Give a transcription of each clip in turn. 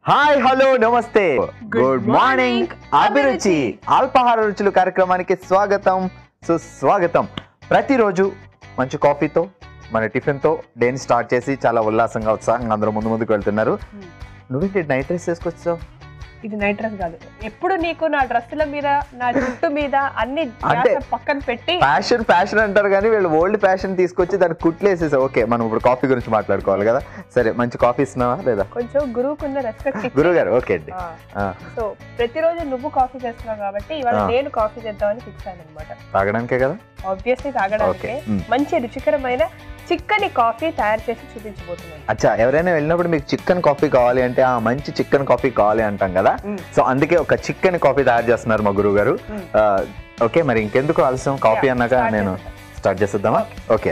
Hi hello నమస్తే Good good morning morning, అభిరుచి అల్పాహార రుచులు కార్యక్రమానికి స్వాగతం సుస్వాగతం ప్రతిరోజు మంచి కాఫీతో మన టిఫిన్తో డేని స్టార్ట్ చేసి చాలా ఉల్లాసంగా ఉత్సాహంగా అందరూ ముందు ముందుకు వెళ్తున్నారు నువ్వేంటి నైట్ డ్రెస్ వేసుకొచ్చావు ఇది నైట్ డ్రెస్ కాదు ఎప్పుడు నీకు నా డ్రెస్సుల మీద నా జుట్టు మీద అన్ని అంటే- ధ్యాస పక్కన పెట్టి ఫ్యాషన్ ఫ్యాషన్ అంటారు కానీ వీళ్ళు ఓల్డ్ ఫ్యాషన్ తీసుకొచ్చి దాన్ని కుట్లేసేసా ఓకే మనం ఇప్పుడు కాఫీ గురించి మాట్లాడుకోవాలి కదా సరే మంచి కాఫీ ఇస్తున్నావా లేదా కొంచెం గురువుకున్న రెస్పెక్ట్ గురువు గారు ఓకే అండి ఆ, సో ప్రతిరోజు నువ్వు కాఫీ చేస్తున్నావు కాబట్టి ఇవాళ ఆ. నేను కాఫీ చేద్దామని ఫిక్స్ అయ్యాను అనమాట తాగడానికే కదా ఆబ్వియస్లీ తాగడానికి ఓకే మ్. మంచి రుచికరమైన చిక్కని కాఫీ తయారు చేసి చూపించబోతున్నాను అచ్చా ఎవరైనా వెళ్ళినప్పుడు మీకు చికెన్ కాఫీ కావాలి అంటే ఆ మంచి చికెన్ కాఫీ కావాలి అంటాం కదా మ్. సో అందుకే ఒక చికెన్ కాఫీ తయారు చేస్తున్నారు మా గురువు గారు మ్. ఓకే మరి ఇంకెందుకు ఆలస్యం కాఫీ Yeah, అన్నాక start నేను చేసేద్దాం. స్టార్ట్ చేసేద్దామా ఓకే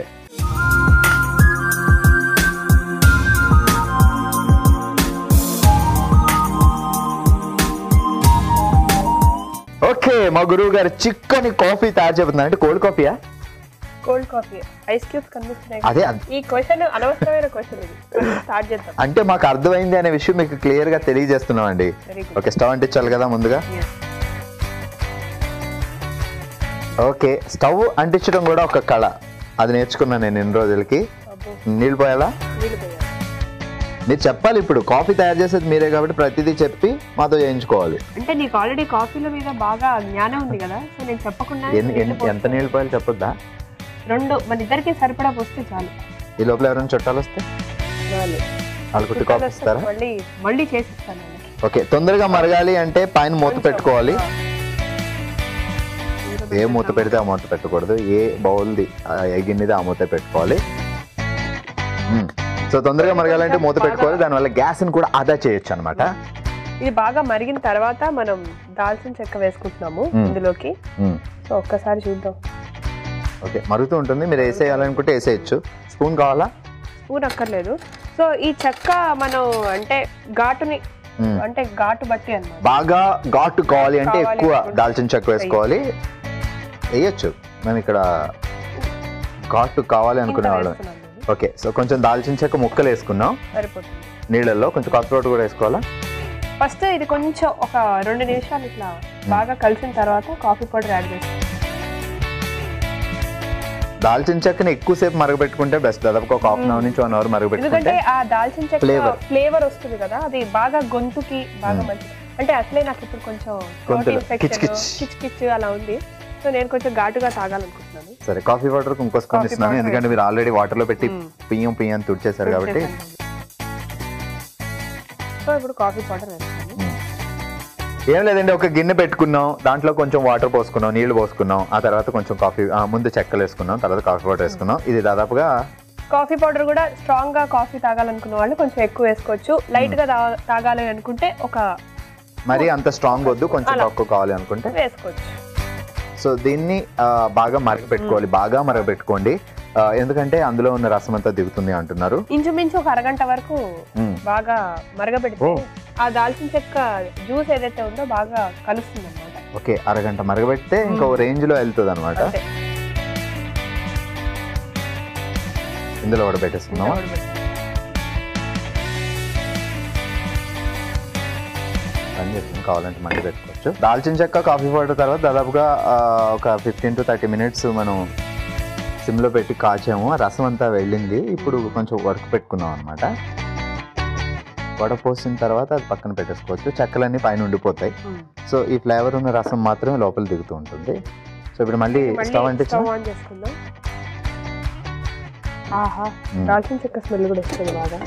ఓకే మా గురువు గారు చిక్కని కాఫీ తయారు చెబుతున్నారు అంటే కోల్డ్ కాఫీయా కోల్డ్ కాఫీ ఐస్ క్యూబ్స్ కనిపిస్తున్నాయి అదే కదా. అద్- ఈ క్వశ్చన్ అనవసరమైన క్వశ్చన్ ఇది స్టార్ట్ చేద్దాం అంటే మాకు అర్థమైంది అనే విషయం మీకు క్లియర్ గా తెలియజేస్తున్నాం అండి వెరీ గుడ్ ఓకే స్టవ్ అంటించాలి కదా ముందుగా ఓకే స్టవ్ అంటించడం కూడా ఒక కళ అది నేర్చుకున్నాను నేను ఎన్ని రోజులకి నీళ్ళు పోయాలా నీళ్ళు పోయాలి మీరు చెప్పాలి ఇప్పుడు కాఫీ తయారు చేసేది మీరే కాబట్టి ప్రతిదీ చెప్పి మాతో చేయించుకోవాలి అంటే నీకు ఆల్రెడీ కాఫీల మీద బాగా జ్ఞానం ఉంది కదా సో నేను చెప్పకుండా ఎన్ని నీళ్ళు ఎన్ని- ఎంత పోస్తాను. నీళ్ళు పోయాలి చెప్పొద్దా రెండు మన ఇద్దరికి సరిపడా పోస్తే చాలు ఈ లోపల ఎవరైనా చుట్టాలు వస్తే చాలు. వాళ్ళు కుట్టి కాఫీ ఇస్తారా మళ్ళీ మళ్ళీ చేసిస్తాను వాళ్ళకి. ఓకే తొందరగా మరగాలి అంటే పైన మూత కొంచెం, పెట్టుకోవాలి ఆ. ఏ మూత పెడితే ఆ మూత పెట్టకూడదు ఏ బౌల్ది ఆ ఏ గిన్నెది ఆ మూత పెట్టుకోవాలి మ్మ్. సో తొందరగా మరగాలంటే మూత పెట్టుకోవాలి దానివల్ల గ్యాస్ని కూడా ఆదా చేయొచ్చు అనమాట ఇది బాగా మరిగిన తర్వాత మనం దాల్చిన చెక్క వేసుకుంటున్నాము మ్మ్. ఇందులోకి సో ఒక్కసారి చూద్దాం ఓకే మరుగుతూ ఉంటుంది మీరు వేసేయాలనుకుంటే వేసేయచ్చు స్పూన్ కావాలా స్పూన్ అక్కర్లేదు సో ఈ చెక్క మనం అంటే ఘాటుని మ్మ్. అంటే ఘాటు బట్టి అన్నమాట బాగా ఘాటు కావాలి అంటే కావాలి ఎక్కువ అనుకుంటే దాల్చిన చెక్క వేసుకోవాలి వేయచ్చు మేము ఇక్కడ ఘాటు కావాలి ఇంత అనుకునే వాళ్ళం వేస్తున్నాను నేను. ఓకే సో కొంచెం దాల్చిన చెక్క ముక్కలు వేసుకున్నాం సరిపోతుంది నీళ్ళల్లో కొంచెం కాఫీ పౌడర్ కూడా వేసుకోవాలా ఫస్ట్ ఇది కొంచెం ఒక రెండు నిమిషాలు ఇట్లా బాగా కలిసిన తర్వాత కాఫీ పౌడర్ యాడ్ చేస్తాం దాల్చిన చెక్కని ఎక్కువసేపు మరగబెట్టుకుంటే బెస్ట్ దాదాపు ఒక హాఫ్ అన్ అవర్ నుంచి వన్ అవర్ ఎందుకంటే మరగబెట్టుకుంటే ఆ దాల్చిన చెక్క Flavor. ఫ్లేవర్ వస్తుంది కదా అది బాగా గొంతుకి బాగా మ్మ్. మంచిది అంటే అసలే నాకు ఇప్పుడు కొంచెం గొంతులో ఇన్ఫెక్షన్ కిచ్ కిచ్. కిచ్ కిచ్ అలా ఉంది సో నేను కొంచెం ఘాటుగా తాగాలనుకుంటున్నాను సరే కాఫీ పౌడర్ ఇంకో స్పూన్ Coffee ఇస్తున్నాను powder. ఎందుకంటే మీరు ఆల్రెడీ వాటర్ లో పెట్టి మ్మ్. పియ్యం పియ్యం తుడిచేశారు కాబట్టి సో ఇప్పుడు కాఫీ పౌడర్ వేస్తాను మ్మ్. ఏం లేదండి ఒక గిన్నె పెట్టుకున్నాం దాంట్లో కొంచెం వాటర్ పోసుకున్నాం నీళ్లు పోసుకున్నాం ఆ తర్వాత కొంచెం కాఫీ ఆ, ముందు చెక్కలు వేసుకున్నాం తర్వాత కాఫీ పౌడర్ వేసుకున్నాం ఇది దాదాపుగా కాఫీ పౌడర్ కూడా స్ట్రాంగ్ గా కాఫీ తాగాలనుకున్న వాళ్ళు కొంచెం ఎక్కువ వేసుకోవచ్చు లైట్ గా తా- తాగాలి అనుకుంటే ఒక మరి అంత స్ట్రాంగ్ వద్దు కొంచెం అలా. తక్కువ కావాలి అనుకుంటే వేసుకోవచ్చు సో దీన్ని ఆ, బాగా మరగపెట్టుకోవాలి బాగా మరగపెట్టుకోండి ఆ, ఎందుకంటే అందులో ఉన్న రసం అంతా దిగుతుంది అంటున్నారు ఇంచుమించు ఒక అరగంట వరకు మ్మ్. బాగా మరగబెడితే ఓ. ఆ దాల్చిన చెక్క జ్యూస్ ఏదైతే ఉందో బాగా కలుస్తుంది అనమాట ఓకే అరగంట మరగబెడితే ఇంకో మ్మ్. రేంజ్ లో వెళ్తుంది అనమాట అంతే ఇందులో కూడా పెట్టేసుకుందామా పని చేస్తుంది కావాలంటే మళ్ళీ పెట్టుకోవచ్చు దాల్చిన చెక్క కాఫీ పౌడర్ తర్వాత దాదాపుగా ఆ, ఒక ఫిఫ్టీన్ టు థర్టీ మినిట్స్ మనం సిమ్లో పెట్టి కాచాము ఆ రసం అంతా వెళ్ళింది ఇప్పుడు కొంచెం వర్క్ పెట్టుకున్నాం అనమాట వడపోసిన తర్వాత అది పక్కన పెట్టేసుకోవచ్చు చెక్కలన్నీ పైన ఉండిపోతాయి మ్మ్. సో ఈ ఫ్లేవర్ ఉన్న రసం మాత్రమే లోపల దిగుతూ ఉంటుంది సో ఇప్పుడు మళ్ళీ మళ్ళీ స్టవ్ అంటే స్టవ్ ఆన్ చేసుకుందాం ఆహా దాల్చిన చెక్క స్మెల్ కూడా వస్తుంది బాగా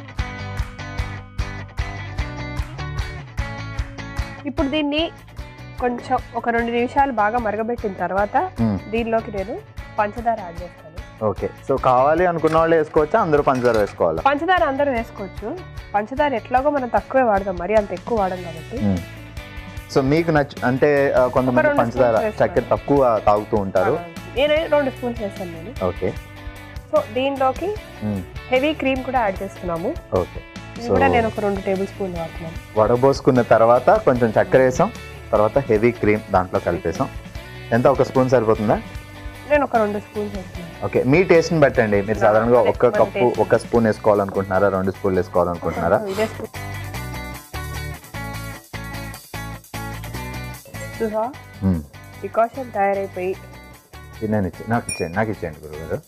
ఇప్పుడు దీన్ని కొంచెం ఒక రెండు నిమిషాలు బాగా మరగబెట్టిన తర్వాత దీనిలోకి నేను పంచదార యాడ్ చేస్తాను ఓకే సో కావాలి అనుకున్న వాళ్ళు వేసుకోవచ్చా అందరూ పంచదార వేసుకోవాలా పంచదార అందరూ వేసుకోవచ్చు పంచదార ఎట్లాగో మనం తక్కువే వాడదాం మరి అంత ఎక్కువ వాడడం కాబట్టి మ్మ్. సో మీకు నచ్చ అంటే ఆ, కొంతమంది రెండు పంచదార స్పూన్స్ వేస్తాను. చక్కెర తక్కువ తాగుతూ ఉంటారు నేను రెండు స్పూన్స్ వేస్తాను నేను ఓకే సో దీనిలోకి మ్మ్. హెవీ క్రీమ్ కూడా యాడ్ చేస్తున్నాము ఓకే ఇది సో కూడా నేను ఒక రెండు టేబుల్ స్పూన్ వాడుతున్నాను వడబోసుకున్న తర్వాత కొంచెం చక్కెర వేసాం తర్వాత హెవీ క్రీమ్ దాంట్లో కలిపేసాం ఎంత ఒక స్పూన్ సరిపోతుందా నేను ఒక రెండు స్పూన్స్ వేస్తున్నాను ఓకే మీ టేస్ట్ని బట్టండి మీరు సాధారణంగా అదే, ఒక్క మన కప్పు taste. ఒక స్పూన్ వేసుకోవాలనుకుంటున్నారా రెండు స్పూన్లు వేసుకోవాలనుకుంటున్నారా ఇదే స్పూన్ చూసా మ్మ్. డికాషన్ తయారైపోయి ఇది నేను ఇచ్చే నాకు ఇచ్చేయండి నాకు ఇచ్చేయండి గురుగారు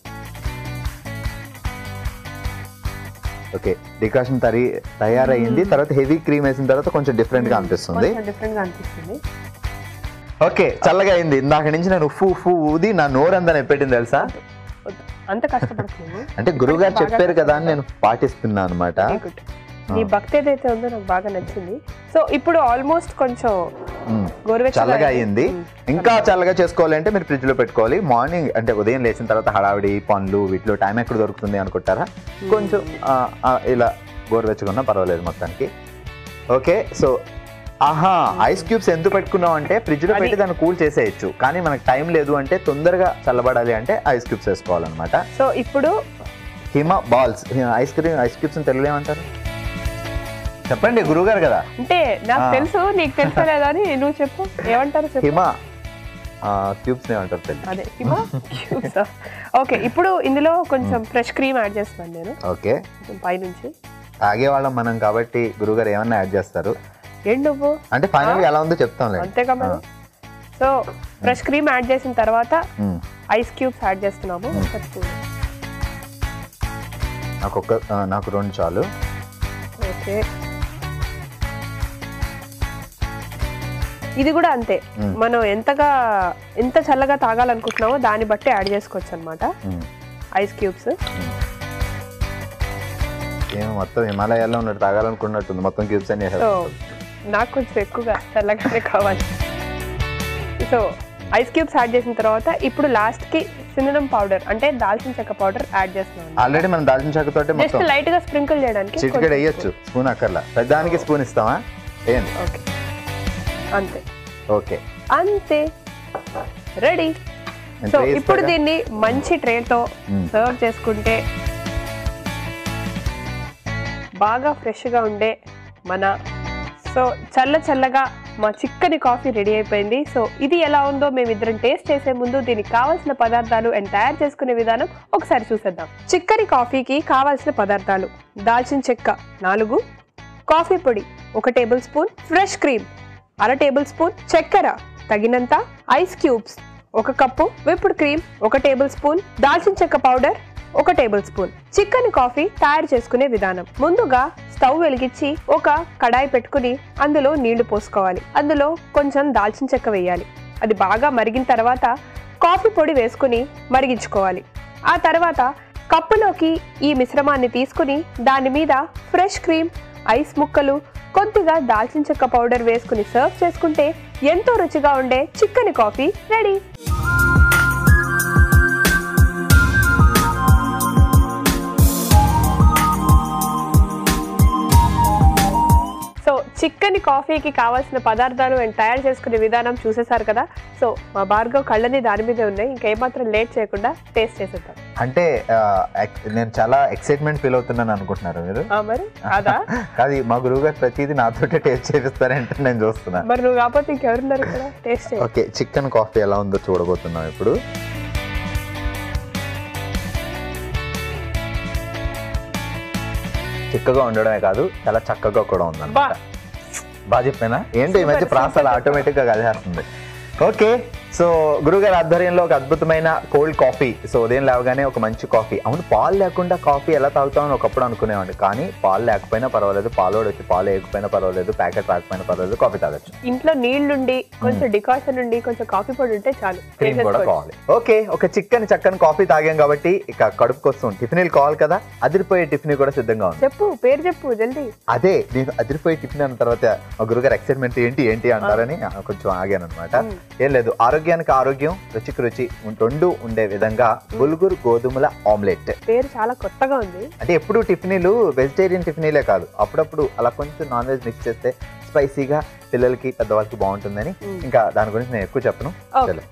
ఓకే డికాషన్ తరి తయారయ్యింది తర్వాత హెవీ క్రీమ్ వేసిన తర్వాత కొంచెం డిఫరెంట్ గా అనిపిస్తుంది కొంచెం డిఫరెంట్ గా అనిపిస్తుంది ఓకే చల్లగా అయింది ఇందాక నుంచి నేను ఉఫ్ఫు ఉఫ్ఫు ఊది నా నోరంతా నెప్పెట్టింది తెలుసా వద్దు. అంత కష్టపడుతున్నాము అంటే గురువు గారు చెప్పారు కదా అని నేను పాటిస్తున్నాను అనమాట Very good. నీ భక్తి ఏదైతే ఉందో నాకు బాగా నచ్చింది సో ఇప్పుడు ఆల్మోస్ట్ కొంచెం గోరువెచ్చగా చల్లగా అయింది. అయింది మ్మ్. ఇంకా చల్లగా చేసుకోవాలంటే మీరు ఫ్రిడ్జ్ లో పెట్టుకోవాలి మార్నింగ్ అంటే ఉదయం లేచిన తర్వాత హడావిడి పనులు వీటిలో టైం ఎక్కడ దొరుకుతుంది అనుకుంటారా కొంచెం ఆ, ఆ, ఇలా గోరువెచ్చగా ఉన్నా పర్వాలేదు మొత్తానికి ఓకే సో ఆహా ఐస్ క్యూబ్స్ ఎందుకు పెట్టుకున్నాం అంటే ఫ్రిడ్జ్ లో అది- పెట్టి దాన్ని కూల్ చేసేయచ్చు కానీ మనకు టైం లేదు అంటే తొందరగా చల్లబడాలి అంటే ఐస్ క్యూబ్స్ వేసుకోవాలన్నమాట సో ఇప్పుడు హిమ balls ice cream ice cubes తెలుగులో ఏమంటారు చెప్పండి గురుగారు కదా అంటే నాకు ఆ. తెలుసు నీకు తెలుసా లేదా అని నువ్వు చెప్పు ఏమంటారు చెప్పు హిమ క్యూబ్స్ ఏమంటారు తెలియదు అదే హిమా ఓకే ఇప్పుడు ఇందులో కొంచెం ఫ్రెష్ క్రీమ్ యాడ్ చేస్తున్నాను నేను ఓకే కొంచెం పైనుంచి తాగేవాళ్ళం మనం కాబట్టి గురుగారు ఏమన్నా యాడ్ చేస్తారు ఏంటి నువ్వు అంటే ఫైనల్ గా ఎలా ఉందో చెప్తాంలే అంతేగా మరి సో ఫ్రెష్ క్రీమ్ యాడ్ చేసిన తర్వాత మ్మ్. ఐస్ క్యూబ్స్ యాడ్ చేస్తున్నాము ఒకసారి చూడు. నాకు ఒక ఆ, నాకు రెండు చాలు ఓకే ఇది కూడా అంతే మ్మ్. మనం ఎంతగా ఎంత చల్లగా తాగాలనుకుంటున్నామో దాన్ని బట్టి యాడ్ చేసుకోవచ్చు అనమాట మ్మ్. ఐస్ క్యూబ్స్ ఏమో మొత్తం హిమాలయాల్లో ఉన్నట్టు తాగాలనుకున్నట్టుంది మొత్తం క్యూబ్స్ అన్ని సో వేసేస్తాం. నాకు కొంచెం ఎక్కువగా చల్లగానే కావాలి సో ఐస్ క్యూబ్స్ యాడ్ చేసిన తర్వాత ఇప్పుడు లాస్ట్ కి సిననం పౌడర్ అంటే దాల్చిన చెక్క పౌడర్ యాడ్ చేస్తున్నాను ఆల్రెడీ మనం దాల్చిన చెక్కతోటి జస్ట్ మొత్తం లైట్ గా స్ప్రింకిల్ చేయడానికి చిటికెడ్ వేయొచ్చు స్పూన్ అక్కర్లా పెద్దానికి స్పూన్ ఇస్తామా వేయండి ఓకే అంతే ఓకే అంతే రెడీ నేను సో tray ఇప్పుడు ఇస్తాగా? దీన్ని మంచి ట్రేతో మ్మ్. సర్వ్ చేసుకుంటే బాగా ఫ్రెష్గా ఉండే మన సో చల్ల చల్లగా మా చిక్కని కాఫీ రెడీ అయిపోయింది సో ఇది ఎలా ఉందో మేమిద్దరం టేస్ట్ చేసే ముందు దీనికి కావాల్సిన పదార్థాలు అండ్ తయారు చేసుకునే విధానం ఒకసారి చూసేద్దాం చిక్కని కాఫీకి కావాల్సిన పదార్థాలు దాల్చిన చెక్క నాలుగు కాఫీ పొడి ఒక టేబుల్ స్పూన్ ఫ్రెష్ క్రీమ్ అర టేబుల్ స్పూన్ చక్కెర తగినంత ఐస్ క్యూబ్స్ ఒక కప్పు విప్డ్ క్రీమ్ ఒక టేబుల్ స్పూన్ దాల్చిన చెక్క పౌడర్ ఒక టేబుల్ స్పూన్ చికెన్ కాఫీ తయారు చేసుకునే విధానం ముందుగా స్టవ్ వెలిగించి ఒక కడాయి పెట్టుకుని అందులో నీళ్లు పోసుకోవాలి అందులో కొంచెం దాల్చిన చెక్క వేయాలి అది బాగా మరిగిన తర్వాత కాఫీ పొడి వేసుకుని మరిగించుకోవాలి ఆ తర్వాత కప్పులోకి ఈ మిశ్రమాన్ని తీసుకుని దాని మీద ఫ్రెష్ క్రీమ్ ఐస్ ముక్కలు కొద్దిగా దాల్చిన చెక్క పౌడర్ వేసుకుని సర్వ్ చేసుకుంటే ఎంతో రుచిగా ఉండే చిక్కని కాఫీ రెడీ సో చిక్కని కాఫీకి కావాల్సిన పదార్థాలు అండ్ తయారు చేసుకునే విధానం చూసేశారు కదా సో మా భార్గవ్ కళ్ళని దాని మీదే ఉన్నాయి ఇంకేమాత్రం లేట్ చేయకుండా టేస్ట్ చేసేద్దాం అంటే ఆ, ఎక్- నేను చాలా ఎక్సైట్మెంట్ ఫీల్ అవుతున్నాను అనుకుంటున్నారు మీరు ఆ మరి కాదా కాదు మా గురువు గారు ప్రతిదీ నాతోటే టేస్ట్ చేపిస్తారంటే నేను చూస్తున్నా మరి నువ్వు కాకపోతే ఇంకెవరున్నారు ఇక్కడ టేస్ట్ చేయి ఓకే చికెన్ కాఫీ ఎలా ఉందో చూడబోతున్నాం ఇప్పుడు చిక్కగా ఉండడమే కాదు చాలా చక్కగా కూడా బా ఉందన్నమాట బాగా చెప్పానా ఏంటి ఈ మధ్య Super, ప్రాసాలు super. ఆటోమేటిక్ గా కలిసేస్తుంది ఓకే సో గురుగారి ఆధ్వర్యంలో ఒక అద్భుతమైన కోల్డ్ కాఫీ సో ఉదయం లేవగానే ఒక మంచి కాఫీ అవును పాలు లేకుండా కాఫీ ఎలా తాగుతామని ఒకప్పుడు అనుకునేవాడిని కానీ పాలు లేకపోయినా పర్వాలేదు పాలోడు వచ్చి పాలు వేయకపోయినా పర్వాలేదు ప్యాకెట్ రాకపోయినా పర్వాలేదు కాఫీ తాగొచ్చు ఇంట్లో నీళ్లుండి కొంచెం డికాషన్ ఉండి కొంచెం కాఫీ పొడి ఉంటే చాలు క్రీమ్ కూడా చేసేసుకోవచ్చు. కావాలి ఓకే ఒక చిక్కని చక్కని కాఫీ తాగాం కాబట్టి ఇక కడుపు కోసం టిఫిన్లు కావాలి కదా అదిరిపోయే టిఫిన్ కూడా సిద్ధంగా ఉంది చెప్పు పేరు చెప్పు జల్దీ అదే నేను అదిరిపోయే టిఫిన్ అన్న తర్వాత మా గురుగారు ఎక్సైట్మెంట్ ఏంటి ఏంటి అంటారని ఆ, కొంచెం ఆగాను అనమాట మ్మ్. ఏం లేదు ఆరోగ్యానికి ఆరోగ్యం రుచికి రుచి ఉం- రెండు ఉండే విధంగా బుల్గురు గోధుమల ఆమ్లెట్ పేరు చాలా కొత్తగా ఉంది అంటే ఎప్పుడు టిఫినీలు వెజిటేరియన్ టిఫినీలే కాదు అప్పుడప్పుడు అలా కొంచెం నాన్ వెజ్ మిక్స్ చేస్తే స్పైసీగా పిల్లలకి పెద్దవాళ్ళకి బాగుంటుందని మ్మ్. ఇంకా దాని గురించి నేను ఎక్కువ చెప్పను ఓకే. చలో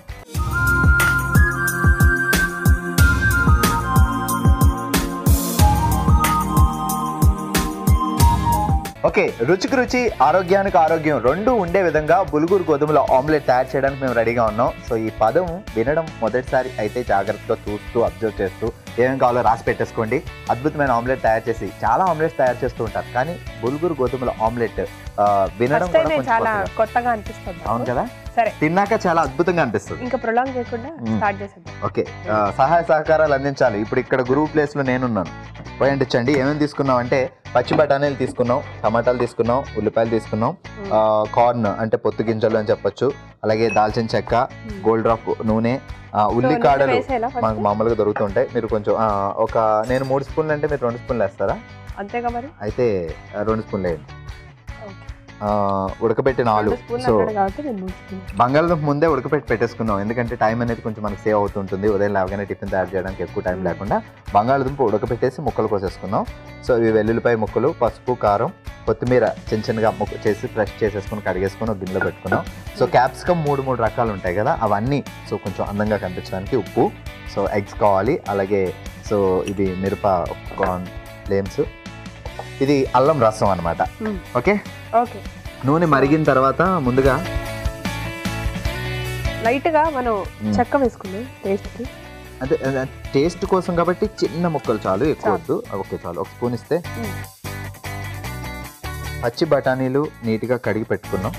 ఓకే రుచికి రుచి ఆరోగ్యానికి ఆరోగ్యం రెండు ఉండే విధంగా బులుగురు గోధుమల ఆమ్లెట్ తయారు చేయడానికి మేము రెడీగా ఉన్నాం సో ఈ పదం వినడం మొదటిసారి అయితే జాగ్రత్తగా చూస్తూ అబ్జర్వ్ చేస్తూ ఏమేం కావాలో రాసి పెట్టేసుకోండి అద్భుతమైన ఆమ్లెట్ తయారు చేసి చాలా ఆమ్లెట్స్ తయారు చేస్తూ ఉంటారు కానీ బులుగురు గోధుమల ఆమ్లెట్ ఆ, వినడం ఫస్ట్ కూడా టైం కొంచెం చాలా కొత్తగా. కొత్తగా అనిపిస్తుంది అవును నాకు. కదా సరే తిన్నాక చాలా అద్భుతంగా అనిపిస్తుంది ఇంకా ప్రొలాంగ్ చేయకుండా మ్మ్. స్టార్ట్ చేసేద్దాం ఓకే ఆ, సహాయ సహకారాలు అందించాలి ఇప్పుడు ఇక్కడ గురువు ప్లేస్ లో నేనున్నాను పోయి అంటించండి ఏమేమి తీసుకున్నాం అంటే పచ్చి బఠానీలు తీసుకున్నాం టమాటాలు తీసుకున్నాం ఉల్లిపాయలు తీసుకున్నాం మ్మ్. ఆ, కార్న్ అంటే పొత్తు గింజలు అని చెప్పొచ్చు అలాగే దాల్చిన చెక్క మ్మ్. గోల్డ్ డ్రాప్ నూనె ఆ, సో ఉల్లికాడలు నూనె వేసేయాలా first? మనకు మామూలుగా దొరుకుతుంటాయి మీరు కొంచెం ఆ, ఒక నేను మూడు స్పూన్లు అంటే మీరు రెండు స్పూన్లు వేస్తారా అంతేగా మరి అయితే ఆ, రెండు స్పూన్లు వేయండి ఓకే. ఆ, ఉడకబెట్టిన ఆలు రెండు స్పూన్లు సో అన్నాడు కాబట్టి నేను మూడు స్పూన్లు. బంగాళదుంప ముందే ఉడకపెట్టి పెట్టేసుకున్నాం ఎందుకంటే టైం అనేది కొంచెం మనకి సేవ్ అవుతుంటుంది ఉదయం లేవగానే టిఫిన్ తయారు చేయడానికి ఎక్కువ టైం మ్మ్. లేకుండా బంగాళదుంప ఉడకపెట్టేసి ముక్కలు కోసేసుకున్నాం సో ఇవి వెల్లుల్లిపాయ ముక్కలు పసుపు కారం కొత్తిమీర చిన్న చిన్నగా ముక్క చేసి ఫ్రెష్ చేసేసుకుని కడిగేసుకుని ఒక గిన్నెలో పెట్టుకున్నాం సో క్యాప్సికమ్ మూడు మూడు రకాలు ఉంటాయి కదా అవన్నీ సో కొంచెం అందంగా కనిపించడానికి ఉప్పు సో ఎగ్స్ కావాలి అలాగే సో ఇది మిరప కార్న్ ఫ్లేమ్స్ ఇది అల్లం రసం అన్నమాట మ్మ్. ఓకే ఓకే నూనె మరిగిన తర్వాత ముందుగా లైట్ గా మనం మ్మ్. చెక్క వేసుకుందాం టేస్ట్ కి అంటే టేస్ట్ కోసం కాబట్టి చిన్న ముక్కలు చాలు ఎక్కువ చాలు. వద్దు ఓకే చాలు ఒక స్పూన్ ఇస్తే మ్మ్. పచ్చి బఠానీలు నీట్గా కడిగి పెట్టుకున్నాం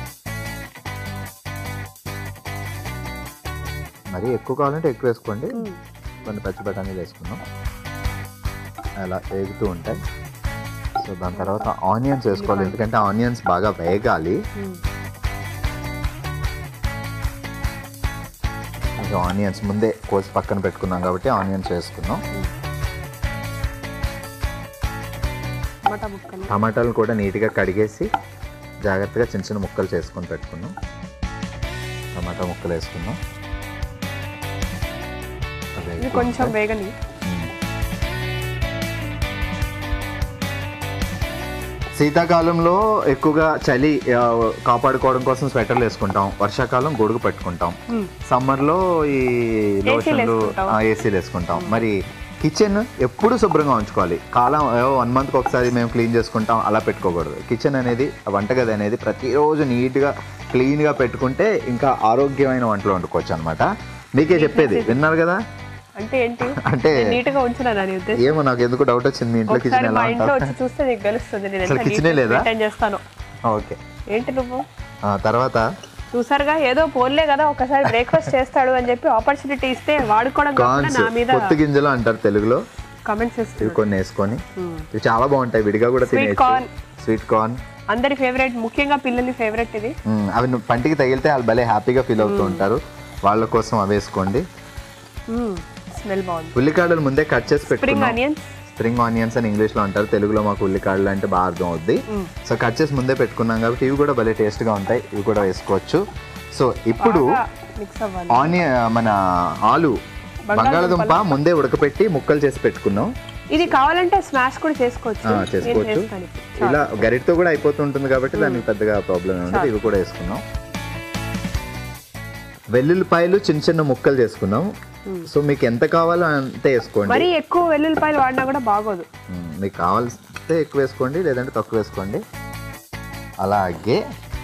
మరి ఎక్కువ కావాలంటే ఎక్కువ వేసుకోండి మ్మ్. కొన్ని పచ్చి బఠానీలు వేసుకున్నాం అలా వేగుతూ ఉంటాయి సో దాని తర్వాత ఆనియన్స్ వేసుకోవాలి ఎందుకంటే ఆనియన్స్ బాగా వేగాలి మ్మ్. కొంచెం ఆనియన్స్ ముందే కోసి పక్కన పెట్టుకున్నాం కాబట్టి ఆనియన్స్ వేసుకున్నాం టమాటా ముక్కలు టమాటాలు కూడా నీట్గా కడిగేసి జాగ్రత్తగా చిన్న చిన్న ముక్కలు చేసుకొని పెట్టుకున్నాం టమాటా ముక్కలు వేసుకున్నాం అదే ఇది కొంచెం వేగని మ్మ్. శీతాకాలంలో ఎక్కువగా చలి ఆ, కాపాడుకోవడం కోసం స్వెటర్లు వేసుకుంటాం వర్షాకాలం గొడుగు పెట్టుకుంటాం మ్మ్. సమ్మర్లో ఈ లోషన్లు వేసుకుంటాం. ఏసీలు వేసుకుంటాం మరి కిచెన్ ఎప్పుడు శుభ్రంగా ఉంచుకోవాలి కాలం వన్ మంత్కి ఒకసారి మేము క్లీన్ చేసుకుంటాం అలా పెట్టుకోకూడదు కిచెన్ అనేది ఆ వంటగది అనేది ప్రతిరోజు నీట్గా క్లీన్గా పెట్టుకుంటే ఇంకా ఆరోగ్యమైన వంటలు వండుకోవచ్చు అనమాట మీకే చెప్పేది విన్నారు కదా అంటే ఏంటి అంటే నీట్ గా ఉంచున్నా నా ఉద్దేశం ఏమో నాకు ఎందుకు డౌట్ వచ్చింది మీ ఇంట్లో కిచెన్ ఒకసారి ఎలా మా ఇంట్లో ఉంటారు వచ్చి చూస్తే నీకు తెలుస్తుంది నేను అసలు ఎంత kitchen ఏ లేదా? మెయింటైన్ చేస్తాను ఓకే ఏంటి నువ్వు ఆ, తర్వాత చూసారుగా ఏదో పోన్లే కదా ఒకసారి బ్రేక్ఫాస్ట్ చేస్తాడు అని చెప్పి ఆపర్చునిటీ ఇస్తే వాడుకోవడం కాకుండా కార్న్స్ నా మీద పొత్తు గింజలు అంటారు తెలుగులో కమెంట్స్ ఇవి ఇస్తుంది కొన్ని వేసుకొని ఇవి చాలా బాగుంటాయి విడిగా కూడా Sweet తినేయచ్చు corn. స్వీట్ కార్న్ అందరి ఫేవరెట్ ముఖ్యంగా పిల్లలి ఫేవరెట్ ఇది అవి నువ్వు పంటికి తగిలితే వాళ్ళు భలే హ్యాపీగా ఫీల్ అవుతూ ఉంటారు వాళ్ళ కోసం అవి వేసుకోండి స్మెల్ బాగుంది ఉల్లికాడలు ముందే కట్ చేసి స్ప్రింగ్ పెట్టుకున్నాం ఆనియన్స్ స్ప్రింగ్ ఆనియన్స్ అని ఇంగ్లీష్ లో అంటారు తెలుగులో మాకు ఉల్లికాడలు అంటే బాగా అర్థం అవుద్ది సో కట్ చేసి ముందే పెట్టుకున్నాం కాబట్టి ఇవి కూడా భలే టేస్ట్ గా ఉంటాయి ఇవి కూడా వేసుకోవచ్చు సో ఇప్పుడు మిక్స్ అవ్వాలి ఆనియన్ మన ఆలు బంగాళదుంప ముందే ఉడకపెట్టి ముక్కలు చేసి పెట్టుకున్నాం ఇది కావాలంటే స్మాష్ కూడా చేసుకోవచ్చు ఆ, నేను చేసుకోవచ్చు చేస్తాను ఇప్పుడు. ఇలా గరిటతో కూడా అయిపోతుంటుంది కాబట్టి దానికి పెద్దగా ప్రాబ్లం ఉండదు ఇవి కూడా వేసుకున్నాం వెల్లుల్లిపాయలు చిన్న చిన్న ముక్కలు చేసుకున్నాం మ్మ్. సో మీకు ఎంత కావాలో అంతే వేసుకోండి మరీ ఎక్కువ వెల్లుల్లిపాయలు వాడినా కూడా బాగోదు మ్మ్. మీకు కావాల్సితే ఎక్కువ వేసుకోండి లేదంటే తక్కువ వేసుకోండి అలాగే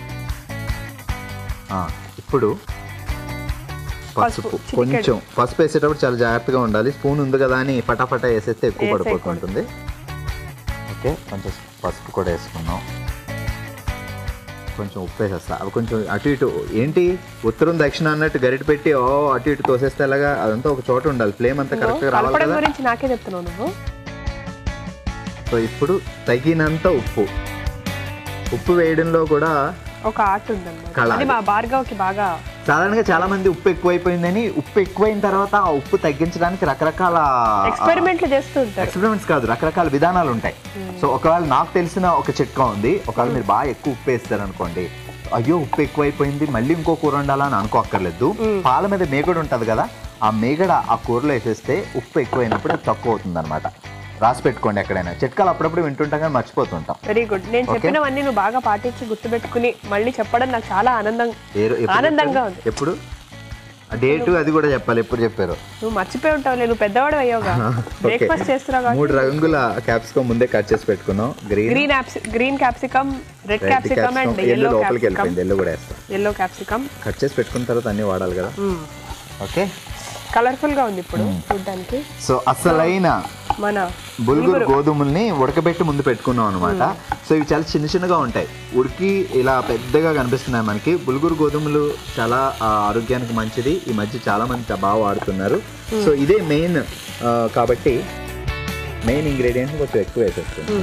ఆ, ఇప్పుడు పసుపు పసుపు, చిటికెడు. కొంచెం పసుపు వేసేటప్పుడు చాలా జాగ్రత్తగా ఉండాలి స్పూన్ ఉంది కదా అని పటాపటా వేసేస్తే ఎక్కువ వేసేయకూడదు. పడిపోతుంటుంది ఓకే కొంచెం పసుపు కూడా వేసుకున్నాం కొంచెం ఉప్పు వేసేస్తా అవి కొంచెం అటు ఇటు ఏంటి ఉత్తరం దక్షిణ అన్నట్టు గరిట పెట్టి ఓ అటు ఇటు తోసేస్తే ఎలాగా అదంతా ఒక చోట ఉండాలి ఫ్లేమ్ అంతా కరెక్ట్గా రావాలి కలపడం కదా గురించి నాకే చెప్తున్నావు నువ్వు సో ఇప్పుడు తగినంత ఉప్పు ఉప్పు వేయడంలో కూడా ఒక ఆర్ట్ ఉందన్నమాట కళ అది అది. మా భార్గవ్కి బాగా సాధారణంగా చాలా మంది ఉప్పు ఎక్కువైపోయిందని ఉప్పు ఎక్కువైన తర్వాత ఆ ఉప్పు తగ్గించడానికి రకరకాల ఎక్స్పెరిమెంట్లు చేస్తూ ఉంటారు ఎక్స్పెరిమెంట్స్ కాదు రకరకాల విధానాలు ఉంటాయి సో ఒకవేళ నాకు తెలిసిన ఒక చిట్కా ఉంది ఒకవేళ మీరు బాగా ఎక్కువ ఉప్పు వేస్తారు అనుకోండి అయ్యో ఉప్పు ఎక్కువైపోయింది మళ్ళీ ఇంకో కూర వండాలని అనుకోక్కర్లేదు మ్మ్. పాల మీద మేగడ ఉంటది కదా ఆ మేగడ ఆ కూరలో వేసేస్తే ఉప్పు ఎక్కువైనప్పుడు అది తక్కువ అవుతుంది అనమాట రాసి పెట్టుకోండి ఎక్కడైనా చిట్కాలు అప్పుడప్పుడు వింటుంటాం కానీ మర్చిపోతుంటాం వెరీ గుడ్ నేను Okay. చెప్పినవన్నీ నువ్వు బాగా పాటించి గుర్తుపెట్టుకుని మళ్ళీ చెప్పడం నాకు చాలా ఆనందం ఏ రో- ఎప్పుడు ఆనందంగా చెప్పారు? ఎప్పుడు డేట్ అది కూడా చెప్పాలి ఎప్పుడు చెప్పారు నువ్వు మర్చిపోయి ఉంటావు నువ్వు పెద్దవాడు అయ్యోగా బ్రేక్ఫాస్ట్ చేస్తున్నావు కాబట్టి మూడు రంగుల క్యాప్సికమ్ ముందే కట్ చేసి పెట్టుకున్నాం green green green capsicum red capsicum and yellow yellow లోపలికి క్యాప్సికమ్ వెళ్ళిపోయింది ఎల్లో కూడా వేస్తాం ఎల్లో క్యాప్సికమ్ కట్ చేసి పెట్టుకున్న తర్వాత అన్ని వాడాలి కదా ఓకే కలర్ఫుల్ గా ఉంది ఇప్పుడు చూడడానికి సో అసలైన మన బుల్గురు గోధుమల్ని ఉడకబెట్టి ముందు పెట్టుకున్నాం అనమాట సో ఇవి చాలా చిన్న చిన్నగా ఉంటాయి ఉడికి ఇలా పెద్దగా కనిపిస్తున్నాయి మనకి బుల్గురు గోధుమలు చాలా ఆ, ఆరోగ్యానికి మంచిది ఈ మధ్య చాలా మంది చా- బాగా వాడుతున్నారు సో ఇదే మెయిన్ కాబట్టి మెయిన్ ఇంగ్రీడియంట్ కొంచెం ఎక్కువ వేసేస్తుంది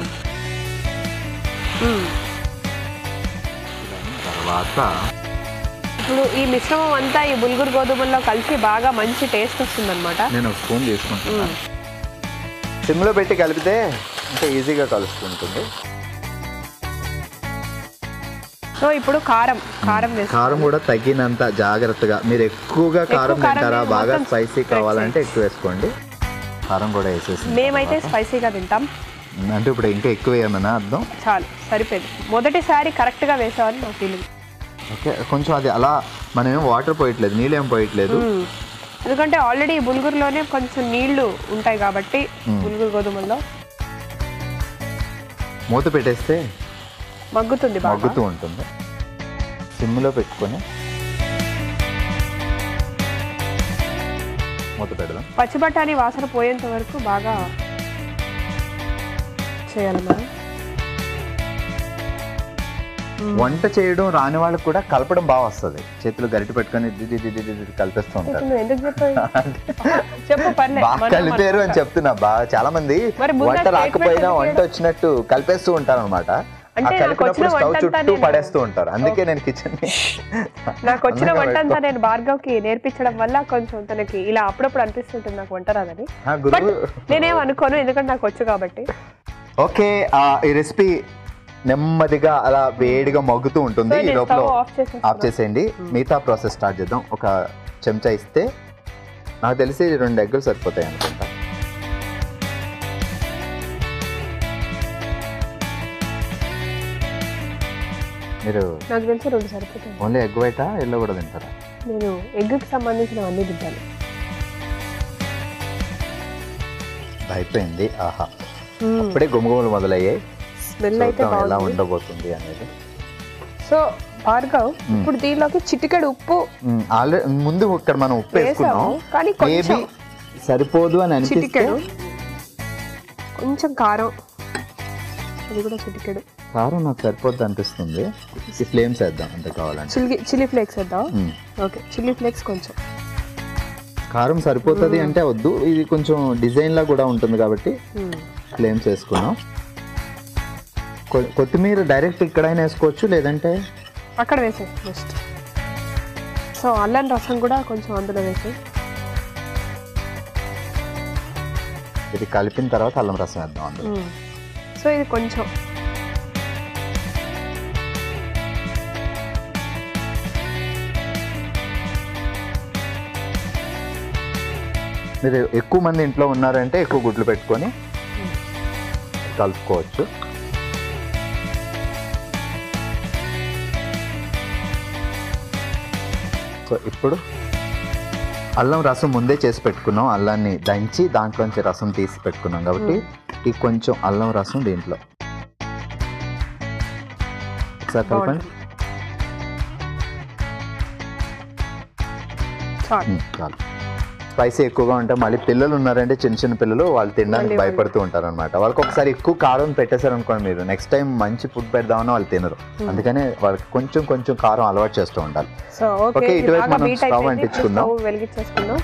మ్మ్. తర్వాత ఇప్పుడు ఈ మిశ్రమం అంతా ఈ బుల్గురు గోధుమల్లో కలిసి బాగా మంచి టేస్ట్ వస్తుందన్నమాట నేను ఒక స్పూన్ తీసుకుంటాను సిమ్లో పెట్టి కలిపితే ఇంకా ఈజీగా కలుస్తుంటుంది సో ఇప్పుడు కారం కారం వేస్తాం కారం కూడా తగినంత జాగ్రత్తగా మీరు ఎక్కువగా కారం కారం తింటారా లేదు, బాగా మొత్తం స్పైసీ spread కావాలంటే ఎక్కువ వేసుకోండి కారం కూడా వేసేసి మేమైతే స్పైసీగా తింటాం అంటే ఇప్పుడు ఇంకా ఎక్కువ ఏమన్నా అర్థం చాలు సరిపోయింది మొదటిసారి కరెక్ట్గా వేసామని నా ఫీలింగ్ ఓకే కొంచెం అది అలా మనం ఏం వాటర్ పోయట్లేదు నీళ్ళు ఏం పోయట్లేదు ఎందుకంటే ఆల్రెడీ బుల్గురులోనే కొంచెం నీళ్లు ఉంటాయి కాబట్టి మ్మ్. బుల్గురు గోధుమల్లో మూత పెట్టేస్తే మగ్గుతుంది బాగా మగ్గుతూ ఉంటుంది సిమ్లో పెట్టుకొని మూత పెడదాం పచ్చి బఠానీ వాసన పోయేంత వరకు బాగా చేయాలి మనం వంట చేయడం రాని వాళ్ళకి కూడా కలపడం బాగా వస్తుంది చేతులు గరిటె పెట్టుకొని దిది దిది దిది కలిపేస్తూ ఉంటారు నువ్వు ఎందుకు చెప్పావు చెప్పు పర్లేదు బాగా మనం కలిపారు అని చెప్తున్నా బాగా చాలా మంది మరి ముందు వంట statement రాకపోయినా ఎందుకు వంట వచ్చినట్టు కలిపేస్తూ ఉంటారు అనమాట అంటే నాకు కలిపినప్పుడు వచ్చిన స్టవ్ వంట అంతా చుట్టూ నేను- పడేస్తూ ఉంటారు అందుకే నేను కిచెన్ నాకు వచ్చిన వంట అంతా నేను భార్గవ్కి నేర్పించడం వల్ల కొంచెం తనకి ఇలా అప్పుడప్పుడు అనిపిస్తుంటుంది నాకు వంట రాదని బట్ గురువు నేనేం అనుకోను ఎందుకంటే నాకు వచ్చు కాబట్టి ఓకే ఆ, ఈ రెసిపీ నెమ్మదిగా అలా వేడిగా మగ్గుతూ ఉంటుంది సో ఈ నేను లోపల స్టవ్ ఆఫ్ ఆఫ్ చేసేస్తాను చేసేయండి మిగతా ప్రాసెస్ స్టార్ట్ చేద్దాం ఒక చెంచా ఇస్తే నాకు తెలిసి రెండు ఎగ్గులు సరిపోతాయి అనుకుంటా మీరు నాకు తెలిసి రెండు సరిపోతుంది ఓన్లీ ఎగ్ వైట ఎల్లో కూడా తింటారా నేను ఎగ్కి సంబంధించినవన్నీ తింటాను అయిపోయింది ఆహా అప్పుడే గుమగుమలు మొదలయ్యాయి స్మెల్ అయితే చూద్దాం ఎలా బాగుంది ఉండబోతుంది అనేది సో భార్గవ్ ఇప్పుడు దీనిలోకి చిటికెడు ఉప్పు ఆల్రెడీ ముందు ఇక్కడ మనం ఉప్పు వేసుకున్నాం వేసాము కానీ మేబీ కొంచెం సరిపోదు అని అనిపిస్తే చిటికెడు కొంచెం కారం అది కూడా చిటికెడు కారం నాకు సరిపోద్ది అనిపిస్తుంది ఈ ఫ్లేమ్స్ వేద్దాం అంత కావాలంటే చిల్లీ చిల్లీ ఫ్లేక్స్ వేద్దాం మ్మ్. ఓకే చిల్లీ ఫ్లేక్స్ కొంచెం కారం సరిపోతుంది అంటే వద్దు ఇది కొంచెం డిజైన్ లా కూడా ఉంటుంది కాబట్టి మ్మ్. ఫ్లేమ్స్ వేసుకున్నాం కొ- కొత్తిమీర డైరెక్ట్ ఇక్కడైనా వేసుకోవచ్చు లేదంటే అక్కడ వేసే జస్ట్ సో అల్లం రసం కూడా కొంచెం అందులో వేసి ఇది కలిపిన తర్వాత అల్లం రసం వేద్దాం అందులో సో ఇది కొంచెం మీరు ఎక్కువ మంది ఇంట్లో ఉన్నారంటే ఎక్కువ గుడ్లు పెట్టుకొని కలుపుకోవచ్చు సో ఇప్పుడు అల్లం రసం ముందే చేసి పెట్టుకున్నాం అల్లాన్ని దంచి దాంట్లోంచి రసం తీసి పెట్టుకున్నాం కాబట్టి ఈ కొంచెం అల్లం రసం దీంట్లో ఒకసారి కలపండి చాలు ఉమ్, చాలు స్పైసీ ఎక్కువగా ఉంటే మళ్ళీ పిల్లలు ఉన్నారంటే చిన్న చిన్న పిల్లలు వాళ్ళు తినడానికి మళ్ళీ భయపడుతూ ఉంటారు అనమాట వాళ్ళకి ఒకసారి ఎక్కువ కారం పెట్టేశారు అనుకోండి మీరు నెక్స్ట్ టైం మంచి ఫుడ్ పెడదామని వాళ్ళు తినరు అందుకనే వాళ్ళకి కొంచెం కొంచెం కారం అలవాటు చేస్తూ ఉండాలి సో ఓకే ఓకే, ఇది ఇటువైపు బాగా మనం మీట్ స్టవ్ అయిపోయింది అంటించుకుందాం. స్టవ్ వెలిగించేసుకుందాం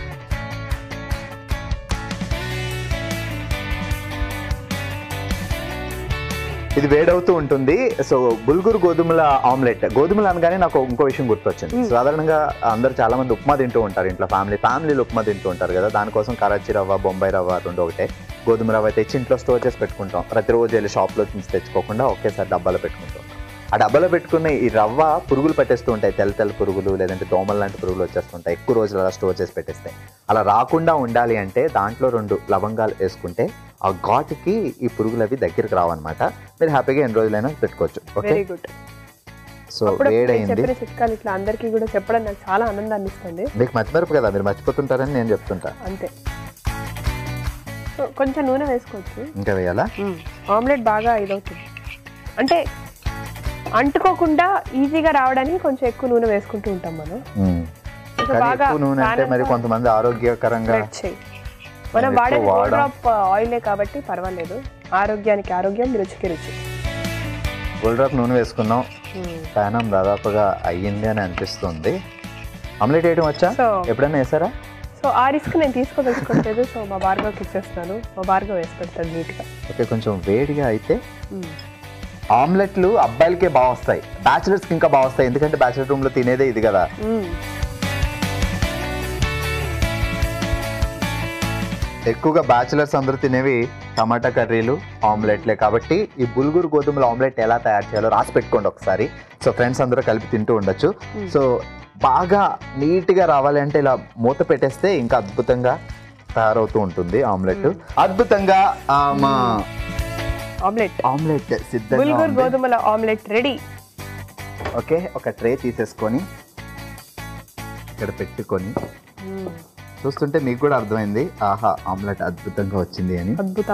ఇది వేడవుతూ ఉంటుంది సో బుల్గురు గోధుమల ఆమ్లెట్ గోధుమలు అనగానే నాకు ఇంకో విషయం గుర్తొచ్చింది సాధారణంగా అందరు చాలా మంది ఉప్మా తింటూ ఉంటారు ఇంట్లో ఫ్యామిలీ ఫ్యామిలీలు ఉప్మా తింటూ ఉంటారు కదా దానికోసం కరాచీ రవ్వ బొంబాయి రవ్వ రెండు ఒకటే గోధుమ రవ్వ తెచ్చి ఇంట్లో స్టోర్ చేసి పెట్టుకుంటాం ప్రతిరోజు వెళ్ళి షాప్లో నుంచి తెచ్చుకోకుండా ఒకేసారి డబ్బాలో పెట్టుకుంటాం ఆ డబ్బాలో పెట్టుకున్న ఈ రవ్వ పురుగులు పట్టేస్తూ ఉంటాయి తెల్ల తెల్ల పురుగులు లేదంటే దోమలు లాంటి పురుగులు వచ్చేస్తుంటాయి ఎక్కువ రోజులు అలా స్టోర్ చేసి పెట్టేస్తాయి అలా రాకుండా ఉండాలి అంటే దాంట్లో రెండు లవంగాలు వేసుకుంటే ఆ ఘాటుకి ఈ పురుగులు అవి దగ్గరికి రావన్నమాట మీరు హ్యాపీగా ఎన్ని రోజులైనా పెట్టుకోవచ్చు ఓకే వెరీ గుడ్ సో అప్పుడు నేను వేడైంది చెప్పిన చిట్కాలు ఇట్లా అందరికీ కూడా చెప్పడం నాకు చాలా ఆనందాన్ని ఇస్తుంది మీకు మర్చిపోరు కదా మీరు మర్చిపోతుంటారని నేను చెప్తుంటా అంతే సో కొంచెం నూనె వేసుకోవచ్చు ఇంకా వేయాలా ఆమ్లెట్ బాగా ఇదవుతుంది అంటే అంటుకోకుండా ఈజీగా రావడానికి కొంచెం ఎక్కువ నూనె వేసుకుంటూ ఉంటాం మనం మ్మ్. కొంచెం కానీ బాగా ఎక్కువ నూనె అంటే మరి పానంతో కొంతమంది ఆరోగ్యకరంగా స్ప్రెడ్ చేయి మనం ఎక్కువ వాడే వాడం. డ్రాప్ ఆయిలే కాబట్టి పర్వాలేదు ఆరోగ్యానికి ఆరోగ్యం రుచికి రుచి గోల్డ్ డ్రాప్ నూనె వేసుకున్నాం మ్మ్. పానం దాదాపుగా అయ్యింది అని అనిపిస్తుంది ఆమ్లెట్ వేయడం వచ్చా సో ఎప్పుడైనా వేసారా సో ఆ రిస్క్ నేను తీసుకోదలుచుకోవట్లేదు సో మా భార్గవ్కి ఇచ్చేస్తాను మా భార్గవ్ వేసి పెడతాడు నీట్గా ఓకే కొంచెం వేడిగా అయితే ఆమ్లెట్లు అబ్బాయిలకే బాగా వస్తాయి బ్యాచిలర్స్కి ఇంకా బాగా వస్తాయి ఎందుకంటే బ్యాచిలర్ రూమ్లో తినేదే ఇది కదా ఎక్కువగా బ్యాచిలర్స్ అందరూ తినేవి టమాటా కర్రీలు ఆమ్లెట్లే కాబట్టి ఈ బుల్గురు గోధుమల ఆమ్లెట్ ఎలా తయారు చేయాలో రాసి పెట్టుకోండి ఒకసారి సో ఫ్రెండ్స్ అందరూ కలిపి తింటూ ఉండొచ్చు Hmm. సో బాగా నీట్గా రావాలి అంటే ఇలా మూత పెట్టేస్తే ఇంకా అద్భుతంగా తయారవుతూ ఉంటుంది ఆమ్లెట్ Hmm. అద్భుతంగా ఆ, మా ఆమ్లెట్ ఆమ్లెట్ సిద్ధంగా బుల్గుర్ ఉంది. గోధుమల ఆమ్లెట్ రెడీ ఓకే ఒక ట్రే తీసేసుకొని ఇక్కడ పెట్టుకొని చూస్తుంటే మీకు కూడా అర్థమైంది ఆహా ఆమ్లెట్ అద్భుతంగా వచ్చింది అని అద్భుత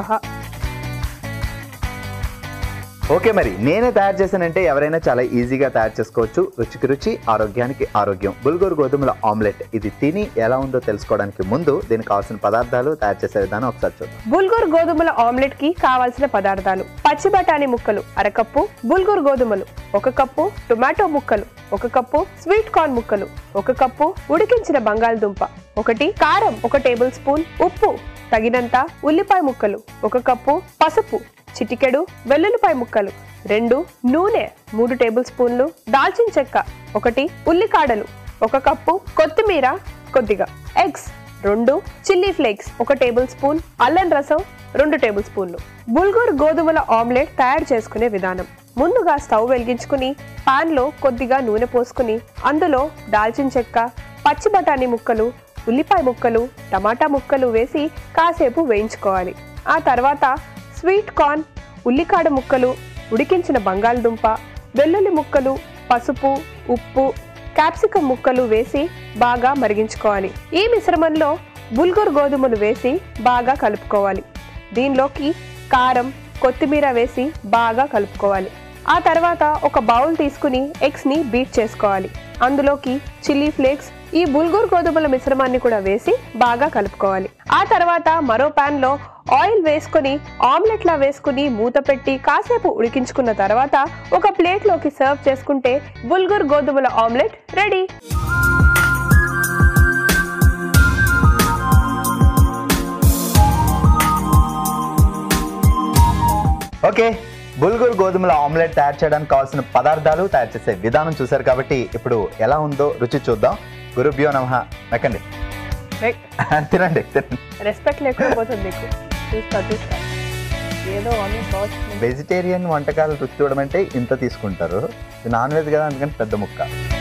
ఓకే మరి నేనే తయారు చేశానంటే ఎవరైనా చాలా ఈజీగా తయారు చేసుకోవచ్చు రుచికి రుచి ఆరోగ్యానికి ఆరోగ్యం బుల్గూరు గోధుమల ఆమ్లెట్ ఇది తిని ఎలా ఉందో తెలుసుకోవడానికి ముందు దీనికి కావాల్సిన పదార్థాలు తయారు చేసే విధానం ఒకసారి చూద్దాం బుల్గూర్ గోధుమల ఆమ్లెట్ కి కావాల్సిన పదార్థాలు పచ్చి బఠానీ ముక్కలు అరకప్పు బుల్గూర్ గోధుమలు ఒక కప్పు టొమాటో ముక్కలు ఒక కప్పు స్వీట్ కార్న్ ముక్కలు ఒక కప్పు ఉడికించిన బంగాళదుంప ఒకటి కారం ఒక టేబుల్ స్పూన్ ఉప్పు తగినంత ఉల్లిపాయ ముక్కలు ఒక కప్పు పసుపు చిటికెడు వెల్లుల్లిపాయ ముక్కలు రెండు నూనె మూడు టేబుల్ స్పూన్లు దాల్చిన చెక్క ఒకటి ఉల్లికాడలు ఒక కప్పు కొత్తిమీర కొద్దిగా ఎగ్స్ రెండు చిల్లీ ఫ్లేక్స్ ఒక టేబుల్ స్పూన్ అల్లం రసం రెండు టేబుల్ స్పూన్లు బుల్గూర్ గోధుమల ఆమ్లెట్ తయారు చేసుకునే విధానం ముందుగా స్టవ్ వెలిగించుకుని పాన్ లో కొద్దిగా నూనె పోసుకుని అందులో దాల్చిన చెక్క పచ్చి బఠానీ ముక్కలు ఉల్లిపాయ ముక్కలు టమాటా ముక్కలు వేసి కాసేపు వేయించుకోవాలి ఆ తర్వాత స్వీట్ కార్న్ ఉల్లికాడ ముక్కలు ఉడికించిన బంగాళదుంప వెల్లుల్లి ముక్కలు పసుపు ఉప్పు క్యాప్సికం ముక్కలు వేసి బాగా మరిగించుకోవాలి ఈ మిశ్రమంలో బుల్గూర్ గోధుమలు వేసి బాగా కలుపుకోవాలి దీనిలోకి కారం కొత్తిమీర వేసి బాగా కలుపుకోవాలి ఆ తర్వాత ఒక బౌల్ తీసుకుని ఎగ్స్ ని బీట్ చేసుకోవాలి అందులోకి చిల్లీ ఫ్లేక్స్ ఈ బుల్గూర్ గోధుమల మిశ్రమాన్ని కూడా వేసి బాగా కలుపుకోవాలి ఆ తర్వాత మరో పాన్ లో ఆయిల్ వేసుకొని ఆమ్లెట్ లా వేసుకుని మూత పెట్టి కాసేపు ఉడికించుకున్న తర్వాత ఒక ప్లేట్ లోకి సర్వ్ చేసుకుంటే బుల్గూర్ గోధుమల ఆమ్లెట్ రెడీ ఓకే బుల్గూరు గోధుమల ఆమ్లెట్ తయారు చేయడానికి కావాల్సిన పదార్థాలు తయారు చేసే విధానం చూశారు కాబట్టి ఇప్పుడు ఎలా ఉందో రుచి చూద్దాం గురుభ్యో నమ మెక్కండి తినండి తినండి రెస్పెక్ట్ లేకుండా పోతుంది నీకు చూస్తా చూస్తా ఏదో ఆమ్లెట్ బాగుంది వెజిటేరియన్ వంటకాలు రుచి చూడడం అంటే ఇంత తీసుకుంటారు ఇది నాన్ వెజ్ కదా అందుకని పెద్ద ముక్క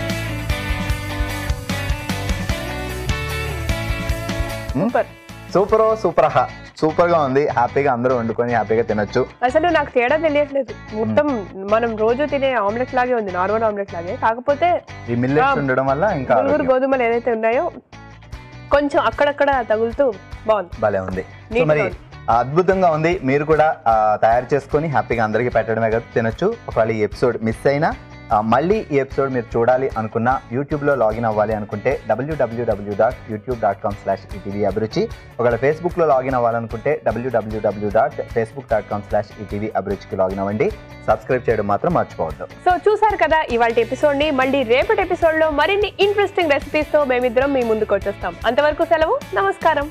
సూపర్ సూపర్ సూపర్ సూపర్ గా ఉంది హ్యాపీగా అందరూ వండుకొని హ్యాపీగా తినొచ్చు అసలు నాకు తేడా తెలియట్లేదు మొత్తం మనం రోజు తినే ఆమ్లెట్ లాగే ఉంది నార్మల్ ఆమ్లెట్ లాగే కాకపోతే ఈ మిల్లెట్స్ ఆ, ఉండడం వల్ల ఇంకా బుల్గూరు ఆరోగ్యం గోధుమలు ఏదైతే ఉన్నాయో కొంచెం అక్కడక్కడ తగులుతూ బాగుంది భలే ఉంది సో Neat మరి గా ఉంది. అద్భుతంగా ఉంది మీరు కూడా ఆ, తయారు చేసుకొని హ్యాపీగా అందరికీ పెట్టడమే కదా తినొచ్చు ఒకవేళ ఈ ఎపిసోడ్ మిస్ అయినా ఆ, మళ్ళీ ఈ ఎపిసోడ్ మీరు చూడాలి అనుకున్న యూట్యూబ్లో లాగిన్ అవ్వాలి అనుకుంటే W W W dot YouTube dot com slash ETV Abhiruchi ఒకవేళ ఫేస్బుక్లో లాగిన్ అవ్వాలనుకుంటే W W W dot Facebook dot com slash ETV అభిరుచికి లాగిన్ అవ్వండి సబ్స్క్రైబ్ చేయడం మాత్రం మర్చిపోవద్దు సో చూసారు కదా ఇవాళ ఎపిసోడ్ ని మళ్ళీ రేపటి ఎపిసోడ్ లో మరిన్ని ఇంట్రెస్టింగ్ రెసిపీస్ తో మేమిద్దరం మీ ముందుకు వచ్చేస్తాం అంతవరకు సెలవు నమస్కారం